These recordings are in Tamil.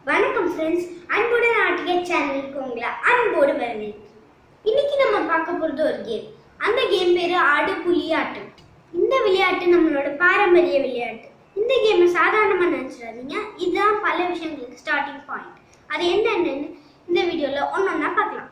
வணக்கம் ஃப்ரெண்ட்ஸ் அன்புடன் ஆட்டிய சேனலுக்கு உங்களை அன்போடு வரவேற்கிறேன் இன்னைக்கு நம்ம பார்க்க போறது ஒரு கேம் அந்த கேம் பேரு ஆடு புலி ஆட்டம் இந்த விளையாட்டு நம்மளோட பாரம்பரிய விளையாட்டு இந்த கேமை சாதாரணமாக நினச்சிடாதீங்க இதுதான் பல விஷயங்களுக்கு ஸ்டார்டிங் பாயிண்ட் அது என்னென்னு இந்த வீடியோவில் ஒன்றொன்னா பார்க்கலாம்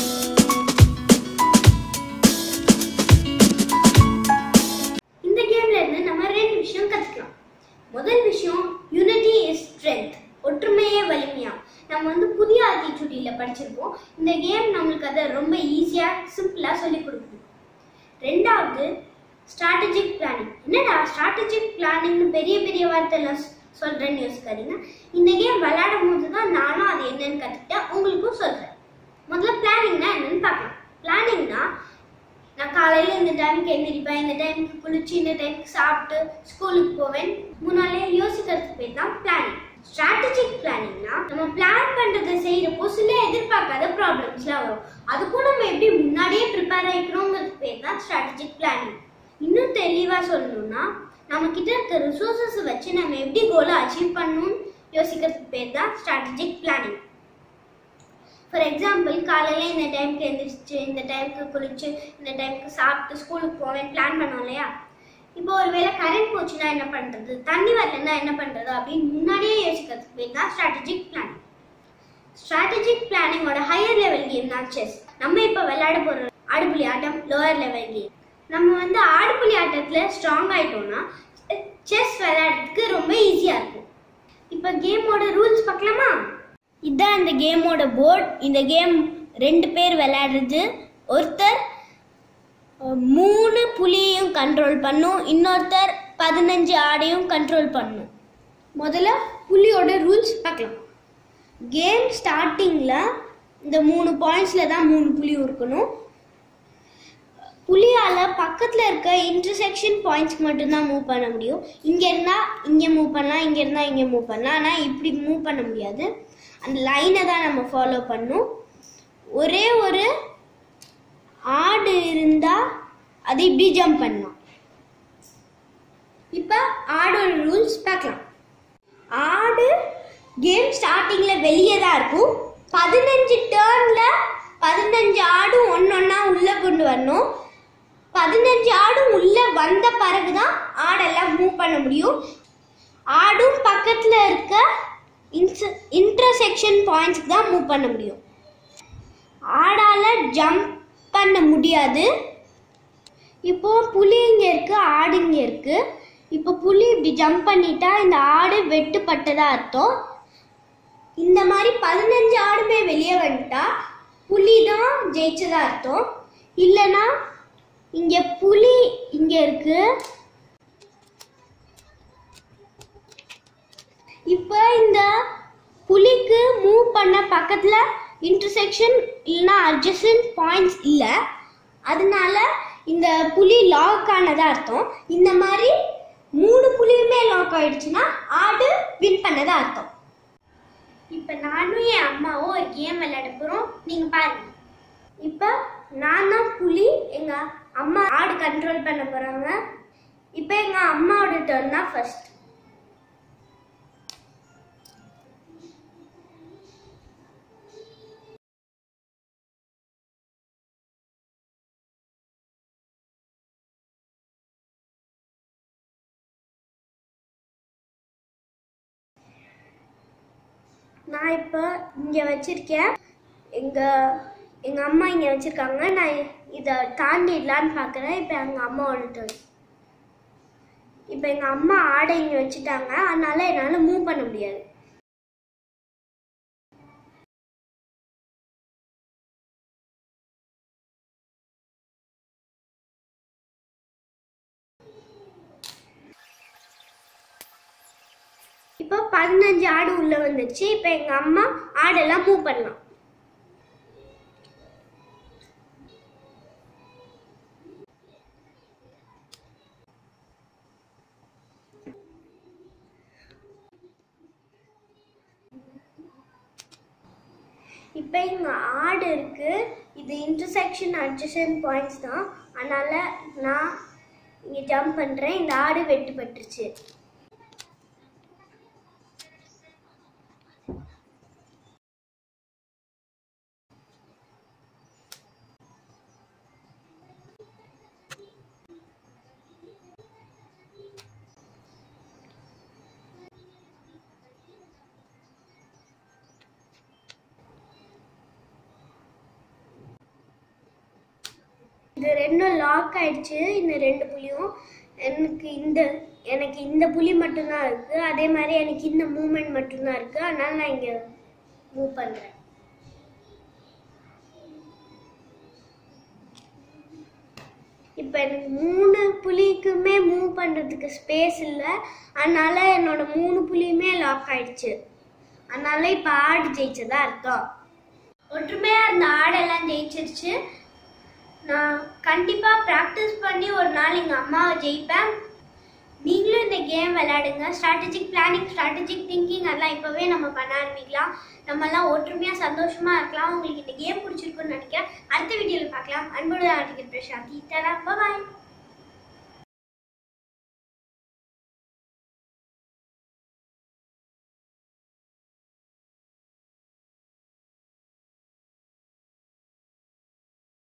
இந்த கேம்ல இருந்து நம்ம ரெண்டு விஷயம் கத்துக்கலாம் முதல் விஷயம் யூனிட்டி இஸ் ஸ்ட்ரென்த் ஒற்றுமையே வலிமையா நம்ம வந்து புதிய ஆத்திச்சூடியில் படிச்சிருப்போம் இந்த கேம் நம்மளுக்கு அதை ரொம்ப ஈஸியா சிம்பிளா சொல்லி கொடுக்குது ரெண்டாவது ஸ்ட்ராட்டஜிக் பிளானிங் என்னடா ஸ்ட்ராட்டஜிக் பிளானிங்னு பெரிய பெரிய வார்த்தைலாம் சொ- சொல்றேன்னு யோசிக்காதீங்க இந்த கேம் விளையாடும் போது தான் நானும் அது என்னன்னு கத்துக்கிட்டேன் உங்களுக்கும் சொல்றேன் முதல்ல பிளானிங்னா என்னன்னு பார்க்கலாம் பிளானிங்னா நான் காலையில இந்த டைமுக்கு எழுந்திரிப்பேன் இந்த டைமுக்கு குளிச்சு இந்த டைமுக்கு சாப்பிட்டு ஸ்கூலுக்கு போவேன் முன்னாலே யோசிக்கிறதுக்கு பேர் தான் பிளானிங் ஸ்ட்ராட்டஜிக் பிளானிங்னா நம்ம பிளான் பண்றதை செய்யறப்போ சில எதிர்பார்க்காத ப்ராப்ளம்ஸ்லாம் வரும் அதுக்கும் நம்ம எப்படி முன்னாடியே ப்ரிப்பேர் ஆகிக்கிறோங்கிறதுக்கு பேர் தான் ஸ்ட்ராட்டஜிக் பிளானிங் இன்னும் தெளிவா சொல்லணும்னா நம்ம கிட்ட இருக்க ரிசோர்சஸ் வச்சு நம்ம எப்படி கோலை அச்சீவ் பண்ணணும்னு யோசிக்கிறதுக்கு பேர் தான் ஸ்ட்ராட்டஜிக் பிளானிங் ஃபார் எக்ஸாம்பிள் காலையில் இந்த டைமுக்கு எழுந்திரிச்சு இந்த டைமுக்கு குளிச்சு இந்த டைமுக்கு சாப்பிட்டு ஸ்கூலுக்கு போவேன் பிளான் பண்ணோம் இல்லையா இப்போ ஒருவேளை கரண்ட் போச்சுன்னா என்ன பண்ணுறது தண்ணி வரலன்னா என்ன பண்ணுறது அப்படின்னு முன்னாடியே யோசிக்கிறதுக்கு பேர் தான் ஸ்ட்ராட்டஜிக் பிளானிங் ஸ்ட்ராட்டஜிக் பிளானிங்கோட ஹையர் லெவல் கேம் தான் செஸ் நம்ம இப்போ விளையாட போகிற ஆடுபுலி ஆட்டம் லோயர் லெவல் கேம் நம்ம வந்து ஆடுபுலி ஆட்டத்தில் ஸ்ட்ராங் ஆயிட்டோம்னா செஸ் விளையாடுறதுக்கு ரொம்ப ஈஸியாக இருக்கும் இப்போ கேமோட ரூல்ஸ் பார்க்கலாமா இதான் இந்த கேமோட போர்ட் இந்த கேம் ரெண்டு பேர் விளையாடுறது ஒருத்தர் அஹ், மூணு புலியையும் கண்ட்ரோல் பண்ணும் இன்னொருத்தர் பதினஞ்சு ஆடையும் கண்ட்ரோல் பண்ணும் முதல்ல புலியோட ரூல்ஸ் பார்க்கலாம் கேம் ஸ்டார்டிங்கில் இந்த மூணு பாயிண்ட்ஸில் தான் மூணு புலி இருக்கணும் புலியால் பக்கத்தில் இருக்க இன்டர்செக்ஷன் பாயிண்ட்ஸ்க்கு மட்டும்தான் மூவ் பண்ண முடியும் இங்கே இருந்தால் இங்கே மூவ் பண்ணலாம் இங்கே இருந்தால் இங்கே மூவ் பண்ணலாம் ஆனால் இப்படி மூவ் பண்ண முடியாது அந்த லைனை தான் நம்ம ஃபாலோ பண்ணும் ஒரே ஒரு ஆடு இருந்தால் அது இப்படி ஜம்ப் பண்ணலாம் இப்போ ஆடோட ரூல்ஸ் பார்க்கலாம் ஆடு கேம் ஸ்டார்டிங்கில் வெளியே தான் இருக்கும் பதினஞ்சு டேர்னில் பதினஞ்சு ஆடும் ஒன்றொன்னா உள்ளே கொண்டு வரணும் பதினஞ்சு ஆடும் உள்ளே வந்த பிறகு தான் ஆடெல்லாம் மூவ் பண்ண முடியும் ஆடும் பக்கத்தில் இருக்க இன்டர்செக்ஷன் பாயிண்ட்ஸ்க்கு தான் மூவ் பண்ண முடியும் ஆடால ஜம்ப் பண்ண முடியாது இப்போ புலி இங்க இருக்கு ஆடு இங்க இருக்கு இப்போ புலி இப்படி ஜம்ப் பண்ணிட்டா இந்த ஆடு வெட்டுப்பட்டதா அர்த்தம் இந்த மாதிரி பதினஞ்சு ஆடுமே வெளியே வந்துட்டா புலி தான் ஜெயிச்சதா அர்த்தம் இல்லைன்னா இங்க புலி இங்க இருக்கு இப்போ இந்த புலிக்கு மூவ் பண்ண பக்கத்துல இன்டர்செக்ஷன் இல்லைன்னா அட்ஜசன்ட் பாயிண்ட்ஸ் இல்லை அதனால இந்த புலி லாக் ஆனதா அர்த்தம் இந்த மாதிரி மூணு புலியுமே லாக் ஆயிடுச்சுன்னா ஆடு வின் பண்ணதா அர்த்தம் இப்போ நானும் என் அம்மாவும் ஒரு கேம் விளையாட போகிறோம் நீங்கள் பாருங்க இப்போ நான் தான் புலி எங்கள் அம்மா ஆடு கண்ட்ரோல் பண்ண போகிறாங்க இப்போ எங்கள் அம்மாவோட டர்ன் தான் ஃபர்ஸ்ட் நான் இப்போ இங்கே வச்சிருக்கேன் எங்கள் எங்கள் அம்மா இங்கே வச்சுருக்காங்க நான் இதை தாண்டிடலான்னு பார்க்குறேன் இப்போ எங்கள் அம்மாவோட turn. இப்போ எங்கள் அம்மா ஆடை இங்கே வச்சுட்டாங்க அதனால என்னால் மூவ் பண்ண முடியாது இப்போ பதினஞ்சு ஆடு உள்ள வந்துச்சு இப்போ எங்க அம்மா ஆடெல்லாம் மூவ் பண்ணலாம் இப்போ இங்க ஆடு இருக்கு இது இன்டர்செக்ஷன் அட்ஜசன் பாயிண்ட்ஸ் தான் அதனால நான் இங்க ஜம்ப் பண்றேன் இந்த ஆடு வெட்டுப்பட்டுருச்சு இது ரெண்டும் லாக் ஆயிடுச்சு இந்த ரெண்டு புலியும் எனக்கு இந்த எனக்கு இந்த புலி மட்டும்தான் இருக்கு அதே மாதிரி எனக்கு இந்த மூமெண்ட் மட்டும்தான் இருக்கு அதனால நான் இங்க மூவ் பண்றேன் இப்போ எனக்கு மூணு புலிக்குமே மூவ் பண்ணுறதுக்கு ஸ்பேஸ் இல்லை அதனால என்னோட மூணு புலியுமே லாக் ஆயிடுச்சு அதனால இப்போ ஆடு ஜெயிச்சதா அர்த்தம் ஒற்றுமையாக இருந்த ஆடெல்லாம் ஜெயிச்சிருச்சு நான் கண்டிப்பாக ப்ராக்டிஸ் பண்ணி ஒரு நாள் எங்கள் அம்மாவை ஜெயிப்பேன் நீங்களும் இந்த கேம் விளையாடுங்க ஸ்ட்ராட்டஜிக் பிளானிங் ஸ்ட்ராட்டஜிக் திங்கிங் அதெல்லாம் இப்போவே நம்ம பண்ண ஆரம்பிக்கலாம் நம்மலாம் ஒற்றுமையாக சந்தோஷமாக இருக்கலாம் உங்களுக்கு இந்த கேம் பிடிச்சிருக்குன்னு நினைக்கிறேன் அடுத்த வீடியோவில் பார்க்கலாம் அன்போடு ஆர்டிகல் பிரசாந்தி தரா பாய்